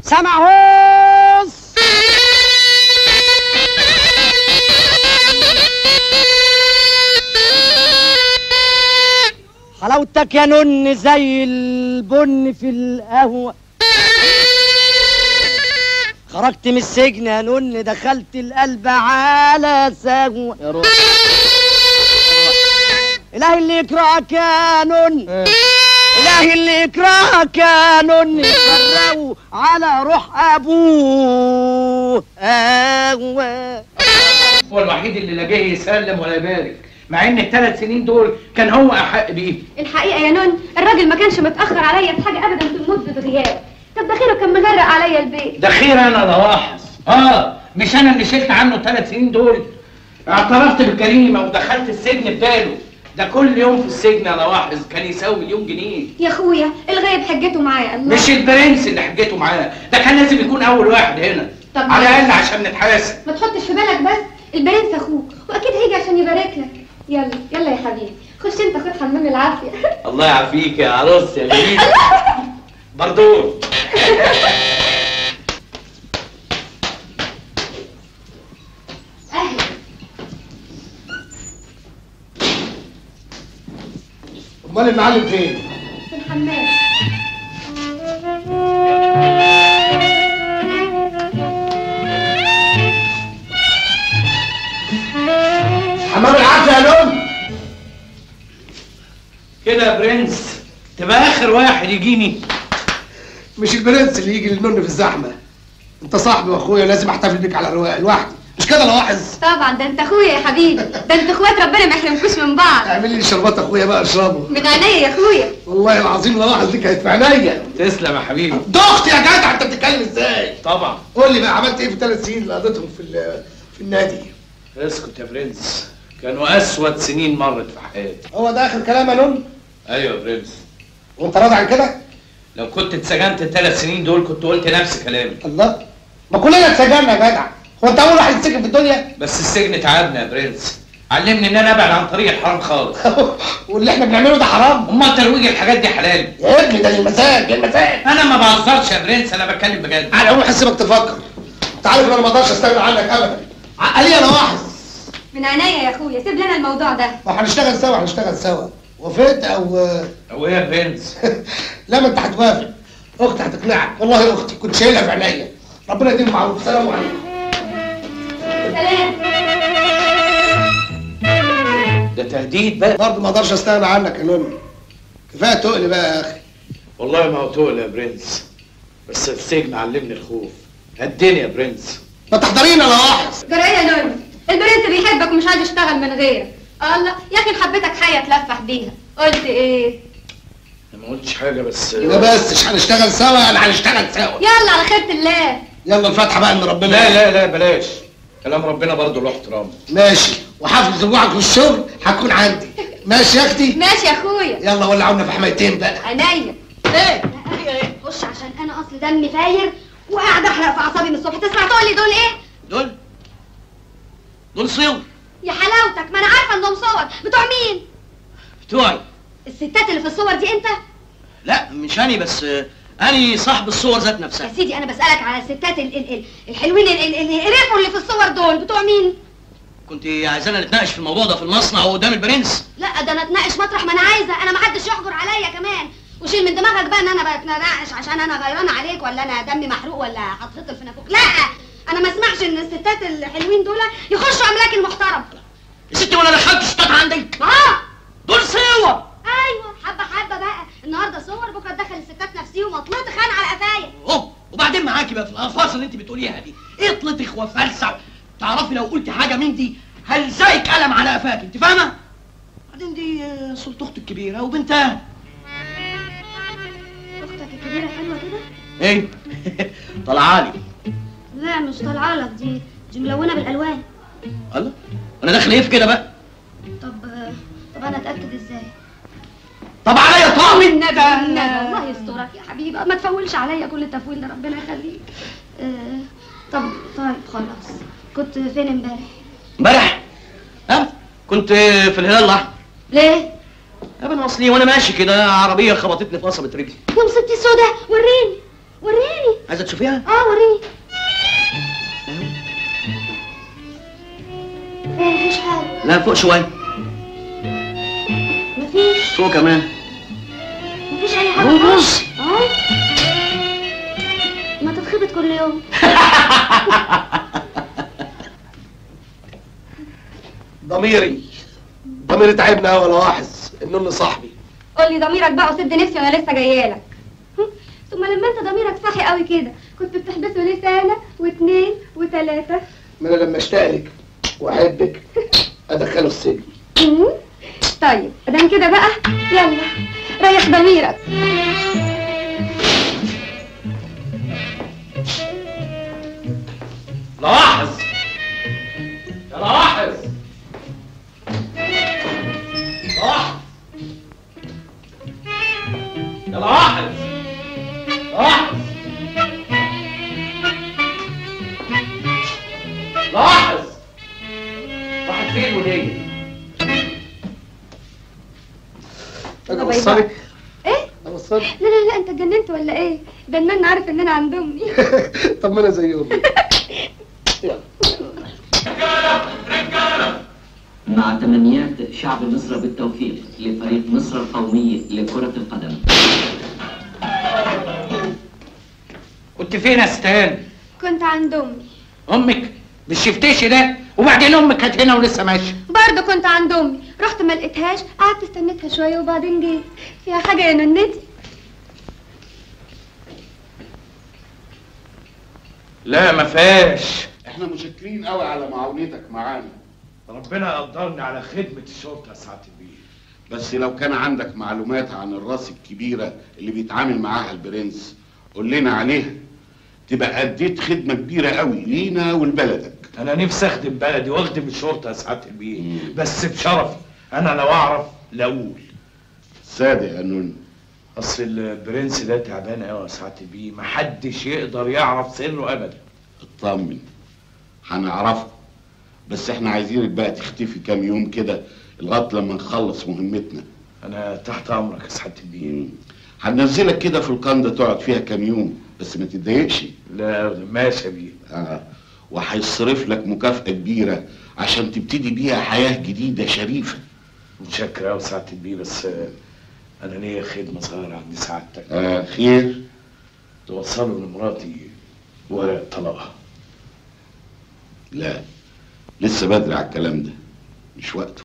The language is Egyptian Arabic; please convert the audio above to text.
سمع هوس حلاوتك يا نن زي البن في القهوة خرجت من السجن يا نن دخلت القلب على سهوة يا روح إلهي اللي يكرهك يا نن إلهي اللي يكرهك يا نن يفرقوا على روح أبوه أهوه هو الوحيد اللي لا جاي يسلم ولا يبارك مع ان الثلاث سنين دول كان هو احق بيه الحقيقه يا نون الراجل ما كانش متاخر عليا في حاجه ابدا في مده غياب طب ده خيره كان مغرق عليا البيت ده خير انا لواحظ اه مش انا اللي شلت عنه الثلاث سنين دول اعترفت بالجريمه ودخلت السجن بداله ده كل يوم في السجن يا لواحظ كان يساوي مليون جنيه يا اخويا الغايب حجته معايا الله مش البرنس اللي حجته معاه ده كان لازم يكون اول واحد هنا طب على ماشي. الاقل عشان نتحاسب ما تحطش في بالك بس البرنس اخوك واكيد هيجي عشان يبارك لك يلا يلا يا حبيبي خش انت خد حمام العافيه الله يعافيك يا عروس يا جميل بردون اهلا امال المعلم فين؟ في الحمام حمام العافيه يا لون كده يا برنس تبقى اخر واحد يجيني مش البرنس اللي يجي للنن في الزحمه انت صاحبي واخويا لازم احتفل بيك على رواق لوحدي مش كده لاحظ طبعا ده انت اخويا يا حبيبي ده انت اخوات ربنا ما يحرمكوش من بعض اعمل لي شربات اخويا بقى اشربه من عينيا يا اخويا والله العظيم لاحظ دي كانت في عينيا تسلم يا حبيبي ده اختي يا جدع انت بتتكلم ازاي طبعا قول لي بقى عملت ايه في الثلاث سنين اللي قضيتهم في ال- في النادي اسكت يا برنس كانوا اسود سنين مرت في حياتي هو ده اخر كلام يا نون ايوه يا برنس وانت راضي عن كده لو كنت اتسجنت الثلاث سنين دول كنت قلت نفس كلامي الله ما كلنا اتسجلنا يا جدع هو انت اول واحد يتسجن في الدنيا بس السجن تعبنا يا برنس علمني ان انا ابعد عن طريق الحرام خالص واللي احنا بنعمله ده حرام امال ترويج الحاجات دي حلال يا ابني ده المزاج المزاج انا ما بهزرش يا برنس انا بتكلم بجد على العموم هسيبك تفكر انت عارف انا ما اقدرش استغنى عنك ابدا عقلي انا واحد من عينيا يا اخويا سيب لنا الموضوع ده وهنشتغل سوا هنشتغل سوا وافقت او او ايه يا برنس لا ما انت هتوافق اختي هتقنعك والله اختي كنت شايلها في عينيا ربنا يديم معروف سلام عليكم سلام ده تهديد بقى برضه ما اقدرش استغنى عنك يا نوني كفايه تقل بقى يا اخي والله ما هو تقل يا برنس بس السجن علمني الخوف هديني يا برنس ما تحضرينا لا واحد جرى ايه يا نوري البنت بيحبك ومش عايز يشتغل من غيرك الله يا اخي حبيتك حيه تلفح بيها قلت ايه انا ما قلتش حاجه بس لا بس مش هنشتغل سوا انا هنشتغل سوا يلا على خيرة الله يلا الفاتحه بقى ان ربنا لا لا لا بلاش كلام ربنا برضه له احترام ماشي وحفل اسبوعك في الشغل هتكون عندي ماشي يا اختي ماشي يا اخويا يلا ولعونا في حمايتين بقى عينيا ايه خش عشان انا اصل دمي فاير وقاعد احرق في اعصابي من الصبح تسمع تقول لي دول ايه دول دول صيغ يا حلاوتك ما انا عارفه انهم صور بتوع مين بتوعي الستات اللي في الصور دي انت لا مش اني بس آه، اني صاحب الصور ذات يا نفسها سيدي انا بسالك على الستات ال ال ال الحلوين ال- ال- اللي قرفوا اللي في الصور دول بتوع مين كنت عايزانا نتناقش في الموضوع ده في المصنع وقدام البرنس لا ده انا اتناقش مطرح ما انا عايزه انا ما حدش يحجر عليا كمان وشيل من دماغك بقى ان انا بتناقش عشان انا غيران عليك ولا انا دمي محروق ولا هتخطل في نافوخ لا انا ما اسمعش ان الستات الحلوين دول يخشوا املاك المحترم يا ستي وانا دخلت ستات عندك اه دول صور ايوه حبه حبه بقى النهارده صور بكره تدخل الستات نفسيهم واطلط خان على قفايا اوه وبعدين معاكي بقى في الالفاظ اللي انت بتقوليها دي اطلتخ وفلسع تعرفي لو قلت حاجه من دي هلزقك قلم على قفاك انت فاهمه بعدين دي آه، سلطة اختي الكبيره وبنتها اختك الكبيره حلوه كده ايه طلعالي لا مش طالعه لك دي دي ملونه بالالوان الله انا داخل ايه في كده بقى طب طب انا اتاكد ازاي طب عليا طعم النبي النبي الله يسترك يا حبيبي ما تفولش عليا كل التفويل ده ربنا يخليك آه طب طيب خلاص كنت فين امبارح امبارح ها كنت في الهلال الاحمر ليه يا بني اصلي وانا ماشي كده عربيه خبطتني في قصبه رجلي يا مصيبتي السودا وريني وريني عايزه تشوفيها اه وريني ايه مفيش حاجة لا فوق شويه مفيش فوق كمان مفيش أي حاجة بص. خالص. اه ما تتخبط كل يوم ضميري ضميري تعبنا قوي انا لاحظ انه صاحبي قول لي ضميرك بقى وسد نفسي وانا لسه جايه لك ثم لما انت ضميرك صاحي قوي كده كنت بتحبسه ليه سنه واثنين وثلاثه ما انا لما اشتاق لك واحبك ادخله السجن مم. طيب ادام كده بقى يلا ريح ضميرك لاحظ يا لاحظ لاحظ يا لاحظ لاحظ لاحظ راحت فين وليه؟ انا باي باي. اوصلك ايه اوصلك لا لا لا انت اتجننت ولا ايه ده المن عارف ان انا عند امي طب ما انا زي امي يلا مع تمنيات شعب مصر بالتوفيق لفريق مصر القومي لكرة القدم كنت فين يا ستان؟ كنت عند امي امك مش شفتيش ده وبعدين امك كانت هنا ولسه ماشيه برضه كنت عند امي رحت ما لقيتهاش قعدت استنيتها شويه وبعدين جيت فيها حاجه يا ننتي لا ما فيهاش احنا متشكرين قوي على معاونتك معانا ربنا يقدرني على خدمة الشرطة يا سعادة البيه بس لو كان عندك معلومات عن الراس الكبيرة اللي بيتعامل معاها البرنس قول لنا عليها تبقى أديت خدمة كبيرة قوي لينا ولبلدك أنا نفسي أخدم بلدي وأخدم الشرطة يا سعادة البيه مم. بس بشرفي أنا لو أعرف لأقول صادق يا نون أصل البرنس ده تعبان أوي يا سعادة البيه محدش يقدر يعرف سره أبدا اطمن هنعرفه بس احنا عايزينك بقى تختفي كام يوم كده لغايه لما نخلص مهمتنا أنا تحت أمرك يا سعادة البيه مم. هننزلك كده في القندة تقعد فيها كام يوم بس ما تتضايقش لا أبدا ماشي يا بيه آه. وهيصرف لك مكافأة كبيرة عشان تبتدي بيها حياة جديدة شريفة متشكر أوي سعادة البيه بس آه، أنا ليا خدمة صغيرة عند سعادتك آه خير توصلوا لمراتي ورق طلاقها لا لسه بدري على الكلام ده مش وقته